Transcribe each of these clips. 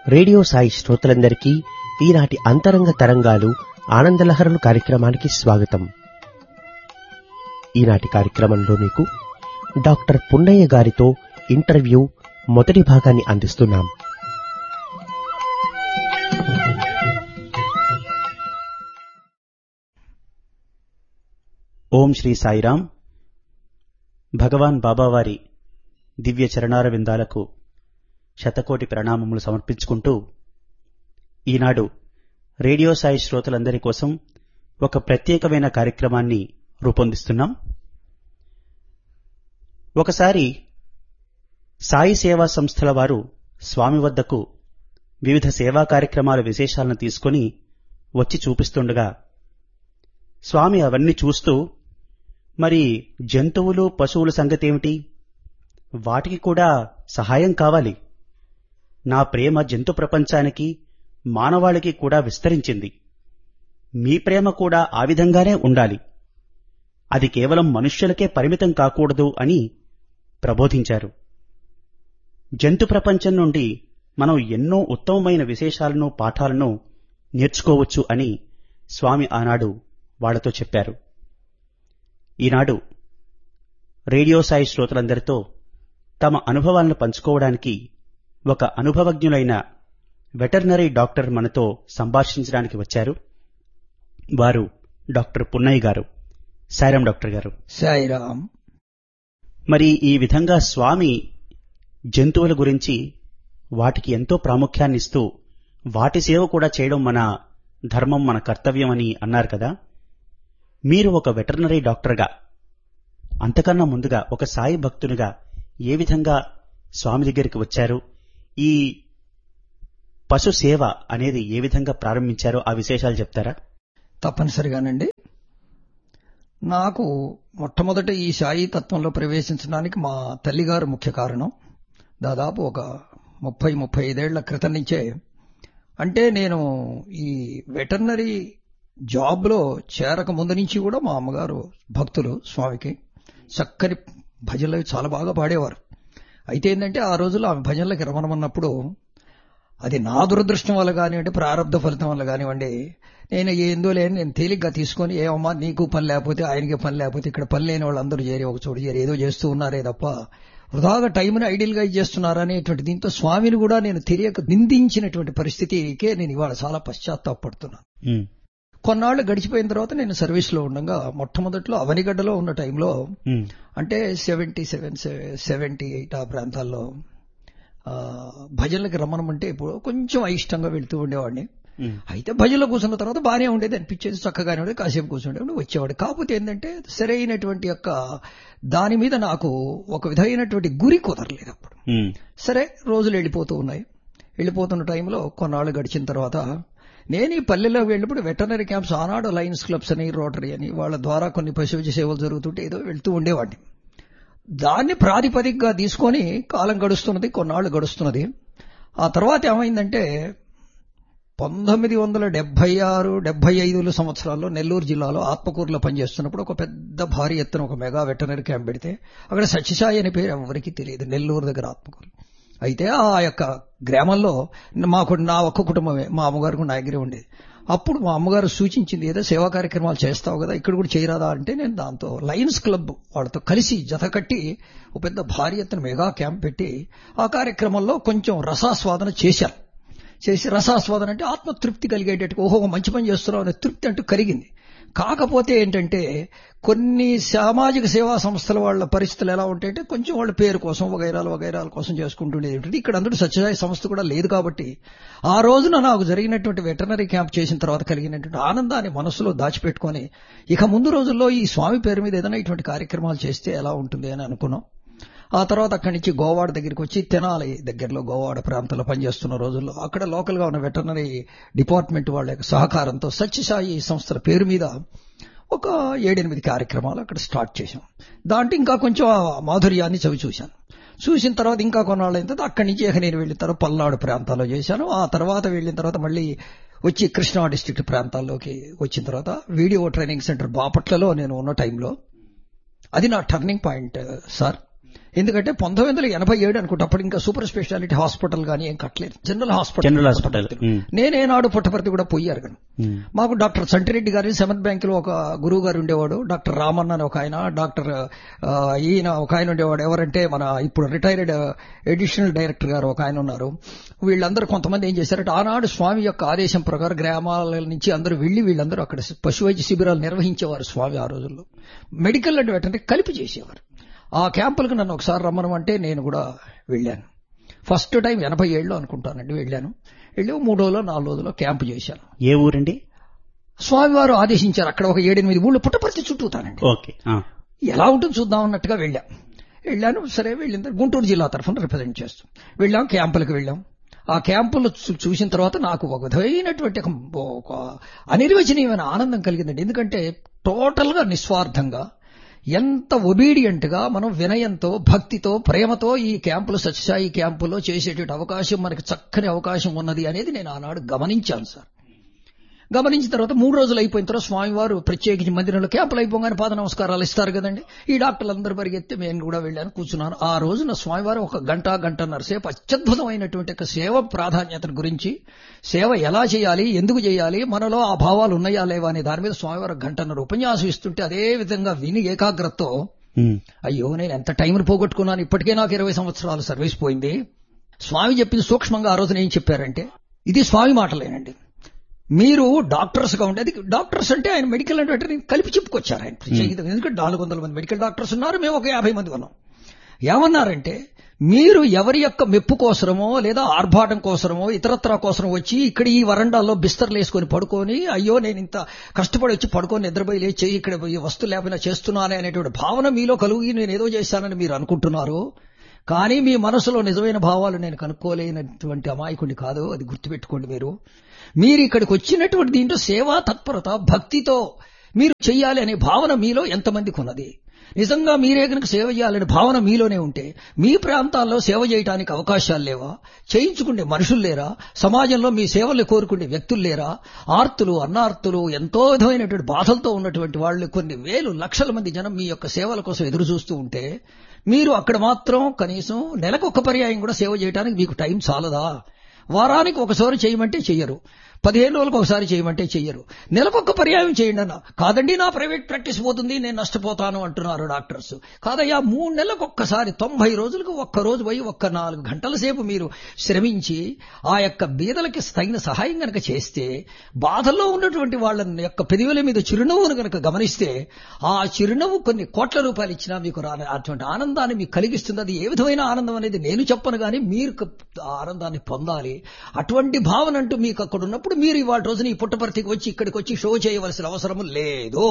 Radio Sai శ్రోతలందరికీ ఈనాటి అంతరంగ తరంగాలు ఆనందలహరులు కార్యక్రమానికి స్వాగతం ఈనాటి కార్యక్రమంలో మీకు డాక్టర్ పున్నయ్య గారితో ఇంటర్వ్యూ మొదటి భాగాన్ని అందిస్తున్నాం ఓం శ్రీ సాయిరాం భగవాన్ బాబావారి దివ్య చరణార విందాలకు శతకోటి ప్రణామములు సమర్పించుకుంటూ ఈనాడు రేడియో సాయి శ్రోతలందరి కోసం ఒక ప్రత్యేకమైన కార్యక్రమాన్ని రూపొందిస్తున్నాం ఒకసారి సాయి సేవా సంస్థల వారు స్వామి వద్దకు వివిధ సేవా కార్యక్రమాల విశేషాలను తీసుకొని వచ్చి చూపిస్తుండగా స్వామి అవన్నీ చూస్తూ మరి జంతువులు పశువుల సంగతేమిటి వాటికి కూడా సహాయం కావాలి నా ప్రేమ జంతు ప్రపంచానికి మానవాళికి కూడా విస్తరించింది మీ ప్రేమ కూడా ఆ విధంగానే ఉండాలి అది కేవలం మనుష్యులకే పరిమితం కాకూడదు అని ప్రబోధించారు జంతు ప్రపంచం నుండి మనం ఎన్నో ఉత్తమమైన విశేషాలను పాఠాలను నేర్చుకోవచ్చు అని స్వామి ఆనాడు వాళ్లతో చెప్పారు ఈనాడు రేడియో సాయి శ్రోతలందరితో తమ అనుభవాలను పంచుకోవడానికి ఒక అనుభవజ్ఞులైన వెటర్నరీ డాక్టర్ మనతో సంభాషించడానికి వచ్చారు వారు డాక్టర్ పున్నయ్య గారు సాయిరాం డాక్టర్ గారు సాయిరామ్ మరి ఈ విధంగా స్వామి జంతువుల గురించి వాటికి ఎంతో ప్రాముఖ్యాన్ని ఇస్తూ వాటి సేవ కూడా చేయడం మన ధర్మం మన కర్తవ్యం అని అన్నారు కదా మీరు ఒక వెటర్నరీ డాక్టర్గా అంతకన్నా ముందుగా ఒక సాయి భక్తునిగా ఏ విధంగా స్వామి దగ్గరికి వచ్చారు ఈ పశు సేవ అనేది ఏ విధంగా ప్రారంభించారో ఆ విశేషాలు చెప్తారా తప్పనిసరిగానండి నాకు మొట్టమొదట ఈ సాయి తత్వంలో ప్రవేశించడానికి మా తల్లిగారు ముఖ్య కారణం దాదాపు ఒక ముప్పై ముప్పై ఐదేళ్ల క్రితం నుంచే అంటే నేను ఈ వెటర్నరీ జాబ్లో చేరక ముందు నుంచి కూడా మా అమ్మగారు భక్తులు స్వామికి చక్కని భజనలు చాలా బాగా పాడేవారు అయితే ఏంటంటే ఆ రోజుల్లో ఆమె భజనలకు రమణమన్నప్పుడు అది నా దురదృష్టం వల్ల కానివ్వండి ప్రారంభ ఫలితం వల్ల కానివ్వండి నేను ఏందో లేని నేను తేలిగ్గా తీసుకొని ఏమమ్మా నీకు పని లేకపోతే ఆయనకి పని లేకపోతే ఇక్కడ పని లేని వాళ్ళందరూ చేరి ఒక చోటు చేరి ఏదో చేస్తూ ఉన్నారే తప్ప వృధాగా టైంని ఐడియల్ గా చేస్తున్నారనేటువంటి దీంతో స్వామిని కూడా నేను తెలియక నిందించినటువంటి పరిస్థితికే నేను ఇవాళ చాలా పశ్చాత్తాపడుతున్నాను ఉమ్, కొన్నాళ్ళు గడిచిపోయిన తర్వాత నేను సర్వీస్ లో ఉండగా మొట్టమొదట్లో అవనిగడ్డలో ఉన్న టైంలో ఉమ్, అంటే సెవెంటీ సెవెన్ సెవెంటీ ఎయిట్ ఆ ప్రాంతాల్లో ఆ, భజనలకు రమ్మనమంటే ఇప్పుడు కొంచెం అయిష్టంగా వెళ్తూ ఉండేవాడిని ఉమ్, అయితే భజనలో కూర్చున్న తర్వాత బాగానే ఉండేది అనిపించేది చక్కగానే ఉండేది కాసేపు కూర్చుండేవాడు వచ్చేవాడు కాకపోతే ఏంటంటే సరైనటువంటి యొక్క దాని మీద నాకు ఒక విధమైనటువంటి గురి కుదరలేదు అప్పుడు ఉమ్, సరే రోజులు వెళ్ళిపోతూ ఉన్నాయి వెళ్ళిపోతున్న టైంలో కొన్నాళ్ళు గడిచిన తర్వాత నేను ఈ పల్లెలో వెళ్ళినప్పుడు వెటర్నరీ క్యాంప్స్ ఆనాడు లయన్స్ క్లబ్స్ అని రోటరీ అని వాళ్ళ ద్వారా కొన్ని పశువుజ సేవలు జరుగుతుంటే ఏదో వెళ్తూ ఉండేవాడిని దాన్ని ప్రాతిపదికగా తీసుకొని కాలం గడుస్తున్నది కొన్నాళ్ళు గడుస్తున్నది ఆ తర్వాత ఏమైందంటే పంతొమ్మిది వందల డెబ్బై ఆరు డెబ్బై ఐదు సంవత్సరాల్లో నెల్లూరు జిల్లాలో ఆత్మకూరులో పనిచేస్తున్నప్పుడు ఒక పెద్ద భారీ ఎత్తున ఒక మెగా వెటర్నరీ క్యాంప్ పెడితే అక్కడ సత్యసాయి అనే పేరు ఎవరికి తెలియదు నెల్లూరు దగ్గర ఆత్మకూరు అయితే ఆ యొక్క గ్రామంలో మాకు నా ఒక్క కుటుంబమే మా అమ్మగారికి నా దగ్గరే ఉండేది అప్పుడు మా అమ్మగారు సూచించింది ఏదో సేవా కార్యక్రమాలు చేస్తావు కదా ఇక్కడ కూడా చేయరాదా అంటే నేను దాంతో లయన్స్ క్లబ్ వాళ్ళతో కలిసి జత కట్టి ఒక పెద్ద భారీ ఎత్తున మెగా క్యాంప్ పెట్టి ఆ కార్యక్రమంలో కొంచెం రసాస్వాదన చేశారు చేసి రసాస్వాదన అంటే ఆత్మతృప్తి కలిగేటట్టు ఓహో మంచి పని చేస్తున్నావు అనే తృప్తి అంటూ కలిగింది కాకపోతే ఏంటంటే కొన్ని సామాజిక సేవా సంస్థల వాళ్ళ పరిస్థితులు ఎలా ఉంటాయంటే కొంచెం వాళ్ళ పేరు కోసం వగైరాలు వగైరాల కోసం చేసుకుంటుండేది ఏంటంటే ఇక్కడ అందరూ సత్యసాయి సంస్థ కూడా లేదు కాబట్టి ఆ రోజున నాకు జరిగినటువంటి వెటర్నరీ క్యాంప్ చేసిన తర్వాత కలిగినటువంటి ఆనందాన్ని మనసులో దాచిపెట్టుకొని ఇక ముందు రోజుల్లో ఈ స్వామి పేరు మీద ఏదైనా ఇటువంటి కార్యక్రమాలు చేస్తే ఎలా ఉంటుంది అని అనుకున్నాం ఆ తర్వాత అక్కడి నుంచి గోవాడ దగ్గరికి వచ్చి తెనాలి దగ్గరలో గోవాడ ప్రాంతంలో పనిచేస్తున్న రోజుల్లో అక్కడ లోకల్ గా ఉన్న వెటర్నరీ డిపార్ట్మెంట్ వాళ్ళ యొక్క సహకారంతో సత్యసాయి సంస్థల పేరు మీద ఒక ఏడెనిమిది కార్యక్రమాలు అక్కడ స్టార్ట్ చేశాం దాంట్లో ఇంకా కొంచెం ఆ మాధుర్యాన్ని చవి చూశాను చూసిన తర్వాత ఇంకా కొన్నాళ్ళు అయిన తర్వాత అక్కడి నుంచి ఇక నేను వెళ్ళిన తర్వాత పల్నాడు ప్రాంతాల్లో చేశాను ఆ తర్వాత వెళ్ళిన తర్వాత మళ్ళీ వచ్చి కృష్ణా డిస్ట్రిక్ట్ ప్రాంతాల్లోకి వచ్చిన తర్వాత వీడియో ట్రైనింగ్ సెంటర్ బాపట్లలో నేను ఉన్న టైంలో అది నా టర్నింగ్ పాయింట్ సార్ ఎందుకంటే పంతొమ్మిది వందల ఎనభై ఏడు అనుకుంటే అప్పుడు ఇంకా సూపర్ స్పెషాలిటీ హాస్పిటల్ కానీ ఏం కట్టలేదు general hospital general hospital um, నేనేనాడు పుట్టపర్తి కూడా పోయారు కానీ ఉమ్, మాకు డాక్టర్ సంటిరెడ్డి గారి సెవెంత్ బ్యాంక్ లో ఒక గురువు గారు ఉండేవాడు డాక్టర్ రామన్న అని ఒక ఆయన డాక్టర్ ఆ, ఈయన ఒక ఆయన ఉండేవాడు ఎవరంటే మన ఇప్పుడు రిటైర్డ్ ఎడిషనల్ డైరెక్టర్ గారు ఒక ఆయన ఉన్నారు వీళ్ళందరూ కొంతమంది ఏం చేశారంటే ఆనాడు స్వామి యొక్క ఆదేశం ప్రకారం గ్రామాల నుంచి అందరూ వెళ్లి వీళ్ళందరూ అక్కడ పశు వైద్య శిబిరాలు నిర్వహించేవారు స్వామి ఆ రోజుల్లో మెడికల్ అంటే వెంటనే కలిపి చేసేవారు ఆ క్యాంపులకు నన్ను ఒకసారి రమ్మనమంటే నేను కూడా వెళ్ళాను ఫస్ట్ టైం ఎనభై ఏళ్ళు అనుకుంటానండి వెళ్ళాను వెళ్ళి మూడు రోజులు నాలుగు రోజులు క్యాంపు చేశాను ఏ ఊరండి స్వామివారు ఆదేశించారు అక్కడ ఒక ఏడెనిమిది ఊళ్ళు పుట్టపర్తి చుట్టూతానండి ఓకే ఆ, ఎలా ఉంటుంది చూద్దాం అన్నట్టుగా వెళ్ళాం వెళ్ళాను సరే వెళ్ళిన తర్వాత గుంటూరు జిల్లా తరఫున రిప్రజెంట్ చేస్తాం వెళ్ళాం క్యాంపులకు వెళ్ళాం ఆ క్యాంపులు చూ- చూసిన తర్వాత నాకు ఒక విధమైనటువంటి ఒక ఒక అనిర్వచనీయమైన ఆనందం కలిగిందండి ఎందుకంటే టోటల్ గా నిస్వార్థంగా ఎంత ఒబీడియంట్ గా మనం వినయంతో భక్తితో ప్రేమతో ఈ క్యాంపులు సత్యసాయి క్యాంపులో చేసేటువంటి అవకాశం మనకి చక్కని అవకాశం ఉన్నది అనేది నేను ఆనాడు గమనించాను సార్ గమనించిన తర్వాత మూడు రోజులు అయిపోయిన తర్వాత స్వామివారు ప్రత్యేకించి మందిరంలో క్యాంపులు అయిపోగానే పాద నమస్కారాలు ఇస్తారు కదండి ఈ డాక్టర్లు అందరూ పరిగెత్తి నేను కూడా వెళ్ళాను కూర్చున్నాను ఆ రోజున స్వామివారు ఒక గంట గంటన్నర సేపు అత్యద్భుతమైనటువంటి ఒక సేవ ప్రాధాన్యత గురించి సేవ ఎలా చేయాలి ఎందుకు చేయాలి మనలో ఆ భావాలు ఉన్నాయా లేవా అనే దాని మీద స్వామివారు గంటన్నర ఉపన్యాసం ఇస్తుంటే అదే విధంగా విని ఏకాగ్రతతో ఉమ్, అయ్యో నేను ఎంత టైంను పోగొట్టుకున్నాను ఇప్పటికే నాకు ఇరవై సంవత్సరాలు సర్వీస్ పోయింది స్వామి చెప్పింది సూక్ష్మంగా ఆ రోజున ఏం చెప్పారంటే ఇది స్వామి మాటలేనండి మీరు డాక్టర్స్ గా ఉండేది డాక్టర్స్ అంటే ఆయన మెడికల్ అంటే కలిపి చెప్పుకొచ్చారు ఆయన ప్రత్యేకితంగా. ఎందుకంటే నాలుగు వందల మంది మెడికల్ డాక్టర్స్ ఉన్నారు మేము ఒక యాభై మంది ఉన్నాం ఏమన్నారంటే మీరు ఎవరి యొక్క మెప్పు కోసమో లేదా ఆర్భాటం కోసమో ఇతరత్రా కోసం వచ్చి ఇక్కడ ఈ వరండాల్లో బిస్తర్లు వేసుకొని పడుకొని అయ్యో నేను ఇంత కష్టపడి వచ్చి పడుకొని నిద్రపోయి లేచి ఇక్కడ ఈ వస్తువు లేకపోయినా చేస్తున్నానే అనేటువంటి భావన మీలో కలుగి నేను ఏదో చేశానని మీరు అనుకుంటున్నారు కానీ మీ మనసులో నిజమైన భావాలు నేను కనుక్కోలేనటువంటి అమాయకుడిని కాదు అది గుర్తుపెట్టుకోండి మీరు మీరు ఇక్కడికి వచ్చినటువంటి దీంట్లో సేవా తత్పరత భక్తితో మీరు చెయ్యాలి అనే భావన మీలో ఎంతమందికి ఉన్నది నిజంగా మీరే కనుక సేవ చేయాలనే భావన మీలోనే ఉంటే మీ ప్రాంతాల్లో సేవ చేయడానికి అవకాశాలు లేవా చేయించుకునే మనుషులు లేరా సమాజంలో మీ సేవలు కోరుకునే వ్యక్తులు లేరా ఆర్తులు అన్నార్తులు ఎంతో విధమైనటువంటి బాధలతో ఉన్నటువంటి వాళ్ళు కొన్ని వేలు లక్షల మంది జనం మీ యొక్క సేవల కోసం ఎదురు చూస్తూ ఉంటే మీరు అక్కడ మాత్రం కనీసం నెలకు ఒక పర్యాయం కూడా సేవ చేయడానికి మీకు టైం చాలదా వారానికి ఒకసారి చేయమంటే చెయ్యరు పదిహేను రోజులకు ఒకసారి చేయమంటే చెయ్యరు నెలకొక పర్యాయం చేయండి అన్న కాదండి నా ప్రైవేట్ ప్రాక్టీస్ పోతుంది నేను నష్టపోతాను అంటున్నారు డాక్టర్స్ కాదయ్యా మూడు నెలలకు ఒక్కసారి తొంభై రోజులకు ఒక్క రోజు పోయి ఒక్క నాలుగు గంటల సేపు మీరు శ్రమించి ఆ యొక్క బీదలకి తగిన సహాయం గనక చేస్తే బాధల్లో ఉన్నటువంటి వాళ్ళ యొక్క పెదవుల మీద చిరునవ్వును గనక గమనిస్తే ఆ చిరునవ్వు కొన్ని కోట్ల రూపాయలు ఇచ్చినా మీకు రాని అటువంటి ఆనందాన్ని మీకు కలిగిస్తుంది అది ఏ విధమైన ఆనందం అనేది నేను చెప్పను కానీ మీరు క- ఆ ఆనందాన్ని పొందాలి అటువంటి భావన అంటూ మీకు అక్కడ ఉన్నప్పుడు మీరు ఇవాళ రోజున ఈ పుట్టపర్తికి వచ్చి ఇక్కడికి వచ్చి షో చేయవలసిన అవసరం లేదు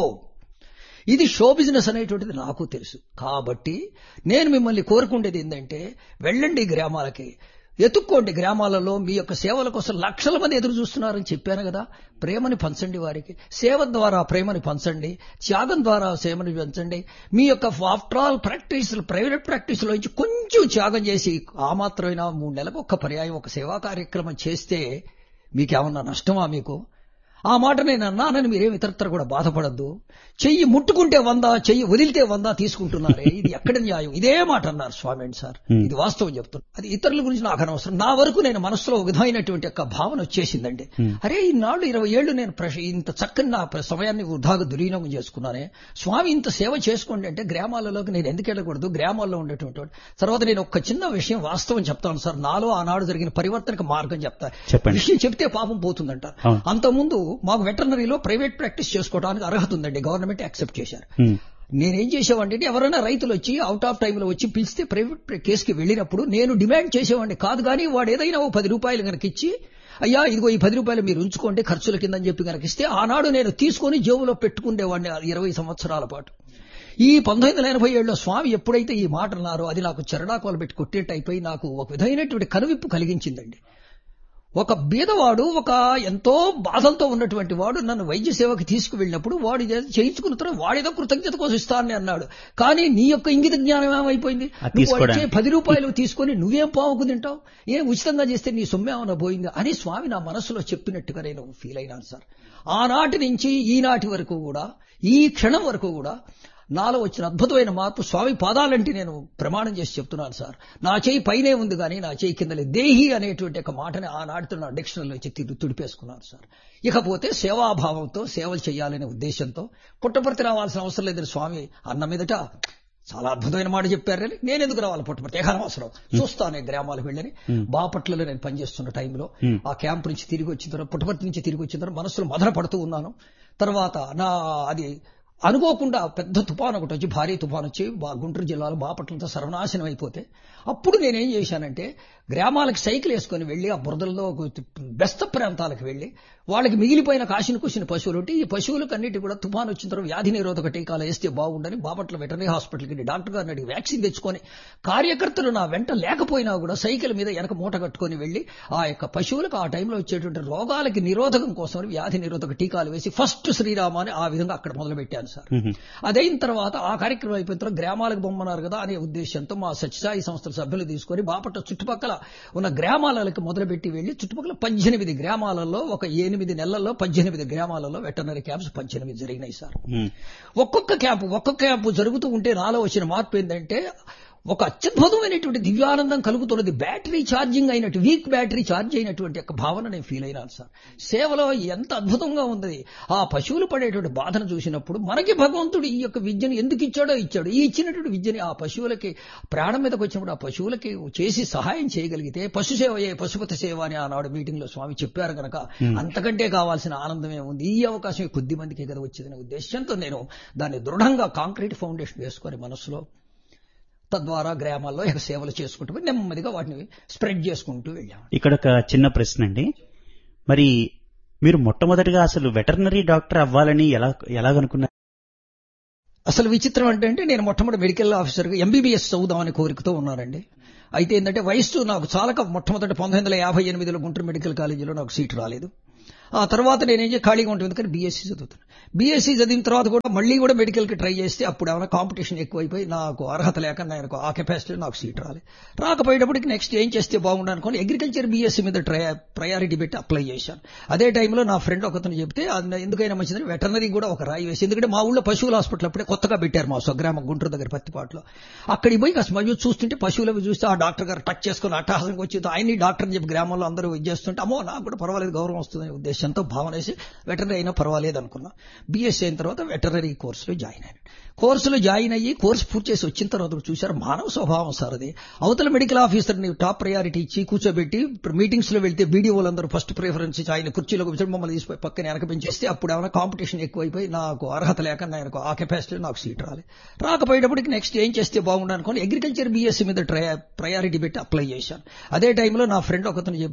ఇది షో బిజినెస్ అనేటువంటిది నాకు తెలుసు కాబట్టి నేను మిమ్మల్ని కోరుకుండేది ఏంటంటే వెళ్ళండి గ్రామాలకి ఎత్తుక్కోండి గ్రామాలలో మీ యొక్క సేవల కోసం లక్షల మంది ఎదురు చూస్తున్నారని చెప్పాను కదా ప్రేమని పంచండి వారికి సేవ ద్వారా ప్రేమని పంచండి త్యాగం ద్వారా సేవని పంచండి మీ యొక్క after all practice private practice లో నుంచి కొంచెం త్యాగం చేసి ఆ మాత్రమైనా మూడు నెలలకు ఒక్క పర్యాయం ఒక సేవా కార్యక్రమం చేస్తే మీకేమన్నా నష్టమా మీకు ఆ మాట నేను అన్నానని మీరేం ఇతరత్ర కూడా బాధపడద్దు చెయ్యి ముట్టుకుంటే వంద చెయ్యి వదిలితే వంద తీసుకుంటున్నారే ఇది ఎక్కడ న్యాయం ఇదే మాట అన్నారు స్వామి అండి సార్ Hmm. ఇది వాస్తవం చెప్తున్నా అది ఇతరుల గురించి నాకు అనవసరం నా వరకు నేను మనసులో ఒక విధమైనటువంటి యొక్క భావన వచ్చేసిందండి Hmm. అరే ఈనాడు ఇరవై ఏళ్ళు నేను ప్రశ- ఇంత చక్కని నా ప్ర- సమయాన్ని వృధాగా దుర్వినియోగం చేసుకున్నానే స్వామి ఇంత సేవ చేసుకోండి అంటే గ్రామాలలోకి నేను ఎందుకు వెళ్ళకూడదు గ్రామాల్లో ఉండేటువంటి వాడు. తర్వాత నేను ఒక చిన్న విషయం వాస్తవం చెప్తాను సార్ నాలో ఆనాడు జరిగిన పరివర్తనకు మార్గం చెప్తా చెప్పండి. విషయం చెప్తే పాపం పోతుందంట అవును. అంతకుముందు మాకు వెటర్నరీలో ప్రైవేట్ ప్రాక్టీస్ చేసుకోవడానికి అర్హత ఉందండి గవర్నమెంట్ యాక్సెప్ట్ చేశారు ఉమ్, నేనేం చేసేవాడిని అంటే ఎవరైనా రైతులు వచ్చి అవుట్ ఆఫ్ టైంలో వచ్చి పిలిస్తే ప్రైవేట్ కేసుకి వెళ్ళినప్పుడు నేను డిమాండ్ చేసేవాడిని కాదు కానీ వాడు ఏదైనా ఓ పది రూపాయలు కనుక ఇచ్చి అయ్యా ఇదిగో ఈ పది రూపాయలు మీరు ఉంచుకోండి ఖర్చుల కిందని చెప్పి కనుక ఇస్తే ఆనాడు నేను తీసుకొని జేబులో పెట్టుకునేవాడిని ఆ ఇరవై సంవత్సరాల పాటు ఈ పంతొమ్మిది వందల ఎనభై ఏడులో స్వామి ఎప్పుడైతే ఈ మాట అన్నారో అది నాకు చెరడాకోలు పెట్టి కొట్టేట్టు అయిపోయి నాకు ఒక విధమైనటువంటి కనువిప్పు కలిగించిందండి ఒక బీదవాడు ఒక ఎంతో బాధలతో ఉన్నటువంటి వాడు నన్ను వైద్య సేవకి తీసుకువెళ్ళినప్పుడు వాడు ఇది చేయించుకున్న తర్వాత వాడేదో కృతజ్ఞత కోసం ఇస్తానని అన్నాడు కానీ నీ యొక్క ఇంగిత జ్ఞానం ఏమైపోయింది అది నువ్వు తీసుకోవడానికి. వచ్చే పది రూపాయలు తీసుకొని నువ్వేం పావుకు తింటావు ఏం ఉచితంగా చేస్తే నీ సొమ్మేమన్నా పోయింది అని స్వామి నా మనసులో చెప్పినట్టుగా నేను ఫీల్ అయినాను సార్ ఆనాటి నుంచి ఈనాటి వరకు కూడా ఈ క్షణం వరకు కూడా నాలో వచ్చిన అద్భుతమైన మార్పు స్వామి పాదాలంటే నేను ప్రమాణం చేసి చెప్తున్నాను సార్ నా చేయి పైనే ఉంది కానీ నా చేయి కింద లేదు దేహి అనేటువంటి ఒక మాటని ఆనాటితో నా డిక్షనరీలో వచ్చి తుడిపేసుకున్నాను సార్ ఇకపోతే సేవాభావంతో సేవలు చేయాలనే ఉద్దేశంతో పుట్టపర్తి రావాల్సిన అవసరం లేదని స్వామి అన్న మీదట చాలా అద్భుతమైన మాట చెప్పారని నేను ఎందుకు రావాలి పుట్టపర్తి ఏ అవసరం చూస్తాను నేను గ్రామాలకు వెళ్ళని బాపట్లలో నేను పనిచేస్తున్న టైంలో ఆ క్యాంప్ నుంచి తిరిగి వచ్చిన తర్వాత పుట్టపర్తి నుంచి తిరిగి వచ్చిన తర్వాత మనసులో మదన పడుతూ ఉన్నాను తర్వాత నా అది అనుకోకుండా పెద్ద తుఫాను ఒకటి వచ్చి భారీ తుఫాను వచ్చి గుంటూరు జిల్లాలో బాపట్లతో సర్వనాశనం అయిపోతే అప్పుడు నేనేం చేశానంటే గ్రామాలకు సైకిల్ వేసుకొని వెళ్ళి ఆ బురదల్లో బెస్త ప్రాంతాలకు వెళ్ళి వాళ్ళకి మిగిలిపోయిన కాసిన కూసిన పశువులు ఉంటే ఈ పశువులకు అన్నిటి కూడా తుఫాను వచ్చిన తర్వాత వ్యాధి నిరోధక టీకాలు వేస్తే బాగుండని బాపట్ల వెటర్నరీ హాస్పిటల్కి డాక్టర్ గారిని అడిగి వ్యాక్సిన్ తెచ్చుకొని కార్యకర్తలు నా వెంట లేకపోయినా కూడా సైకిల్ మీద వెనక మూట కట్టుకొని వెళ్ళి ఆ యొక్క పశువులకు ఆ టైంలో వచ్చేటువంటి రోగాలకి నిరోధకం కోసం వ్యాధి నిరోధక టీకాలు వేసి ఫస్ట్ శ్రీరామ అని ఆ విధంగా అక్కడ మొదలు పెట్టాను సార్ అదైన తర్వాత ఆ కార్యక్రమం అయిపోయిన తర్వాత గ్రామాలకు బొమ్మన్నారు కదా అనే ఉద్దేశంతో మా సత్యసాయి సంస్థల సభ్యులు తీసుకొని బాపట్ల చుట్టుపక్కల ఉన్న గ్రామాలకు మొదలుపెట్టి వెళ్లి చుట్టుపక్కల పద్దెనిమిది గ్రామాలలో ఒక ఎనిమిది నెలల్లో పద్దెనిమిది గ్రామాలలో వెటర్నరీ క్యాంప్స్ పద్దెనిమిది జరిగినాయి సార్ ఒక్కొక్క క్యాంపు ఒక్కొక్క క్యాంపు జరుగుతూ ఉంటే నాలో వచ్చిన మార్పు ఏంటంటే ఒక అత్యద్భుతమైనటువంటి దివ్యానందం కలుగుతున్నది బ్యాటరీ ఛార్జింగ్ అయినట్టు వీక్ బ్యాటరీ ఛార్జ్ అయినటువంటి ఒక భావన నేను ఫీల్ అయినాను సార్ సేవలో ఎంత అద్భుతంగా ఉంది ఆ పశువులు పడేటువంటి బాధను చూసినప్పుడు మనకి భగవంతుడు ఈ యొక్క విద్యను ఎందుకు ఇచ్చాడో ఇచ్చాడు ఈ ఇచ్చినటువంటి విద్యని ఆ పశువులకి ప్రాణం మీదకి వచ్చినప్పుడు ఆ పశువులకి చేసి సహాయం చేయగలిగితే పశు సేవయే పశుపతి సేవ అని ఆనాడు మీటింగ్ లో స్వామి చెప్పారు కనుక అంతకంటే కావాల్సిన ఆనందమే ఉంది ఈ అవకాశం కొద్ది మందికి కదా వచ్చిందనే ఉద్దేశంతో నేను దాన్ని దృఢంగా కాంక్రీట్ ఫౌండేషన్ వేసుకొని మనసులో తద్వారా గ్రామాల్లో ఇక సేవలు చేసుకుంటూ నెమ్మదిగా వాటిని స్ప్రెడ్ చేసుకుంటూ వెళ్ళాం ఇక్కడ ఒక చిన్న ప్రశ్న అండి మరి మీరు మొట్టమొదటిగా అసలు వెటర్నరీ డాక్టర్ అవ్వాలని ఎలా ఎలాగనుకున్నారు అసలు విచిత్రం అంటే నేను మొట్టమొదటి మెడికల్ ఆఫీసర్గా ఎంబీబీఎస్ చదువుదామని కోరికతో ఉన్నానండి అయితే ఏంటంటే వయస్సు నాకు చాలక మొట్టమొదటి పంతొమ్మిది వందల యాభై ఎనిమిదిలో గుంటూరు మెడికల్ కాలేజీలో నాకు సీటు రాలేదు ఆ తర్వాత నేనేం చేసి ఖాళీగా ఉంటుంది కానీ బీఎస్సీ చదువుతాను బీఎస్సీ చదివిన తర్వాత కూడా మళ్ళీ కూడా మెడికల్కి ట్రై చేస్తే అప్పుడు ఏమైనా కాంపిటీషన్ ఎక్కువైపోయి నాకు అర్హత లేక నాకు ఆ కెపాసిటీ నాకు సీట్ రాలేదు రాకపోయేటప్పటికి నెక్స్ట్ ఏం చేస్తే బాగుండు అనుకోని అగ్రికల్చర్ బీఎస్సీ మీద ట్రై ప్రయారిటీ పెట్టి అప్లై చేశాను అదే టైంలో నా ఫ్రెండ్ ఒకతను చెప్తే ఎందుకైనా మంచిదని వెటర్నరీ కూడా ఒక రాయి వేసి ఎందుకంటే మా ఊళ్ళో పశువుల హాస్పిటల్ అప్పుడే కొత్తగా పెట్టారు మా స్వగ్రామం గుంటూరు దగ్గర పత్తిపాట్లో అక్కడికి పోయి కాస్త మధ్య చూస్తుంటే పశువులవి చూస్తే ఆ డాక్టర్ గారు టచ్ చేసుకుని అట్టహాసంగా వచ్చి ఆయన్ని డాక్టర్ అని చెప్పి గ్రామంలో అందరూ ఇది చేస్తుంటే అమ్మో నాకు కూడా పర్వాలేదు గౌరవం వస్తుందనే ఉద్దేశంతో భావన వేసి వెటర్నరీ అయినా పర్వాలేదు అనుకున్నా బీఎస్సీ అయిన తర్వాత వెటర్నరీ కోర్సులో జాయిన్ అయ్యాను కోర్సులో జాయిన్ అయ్యి కోర్సు పూర్తి చేసి వచ్చిన తర్వాత చూశారు మానవ స్వభావం సార్ అది అవతల మెడికల్ ఆఫీసర్ని టాప్ ప్రయారిటీ ఇచ్చి కూర్చోబెట్టి మీటింగ్స్ లో వెళ్తే బీడీఓలందరూ ఫస్ట్ ప్రిఫరెన్స్ ఇచ్చి ఆయన కుర్చీలో కూర్చొని మమ్మల్ని తీసిపోయి పక్కన వెనక పెంచేస్తే అప్పుడు ఏమైనా కాంపిటీషన్ ఎక్కువైపోయి నాకు అర్హత లేక నాకు ఆ కెపాసిటీ నాకు సీట్ రాలేదు రాకపోయేటప్పటికి నెక్స్ట్ ఏం చేస్తే బాగుండు అనుకోని అగ్రికల్చర్ బీఎస్సీ మీద ప్రయారిటీ పెట్టి అప్లై చేశాను అదే టైంలో నా ఫ్రెండ్ ఒకతను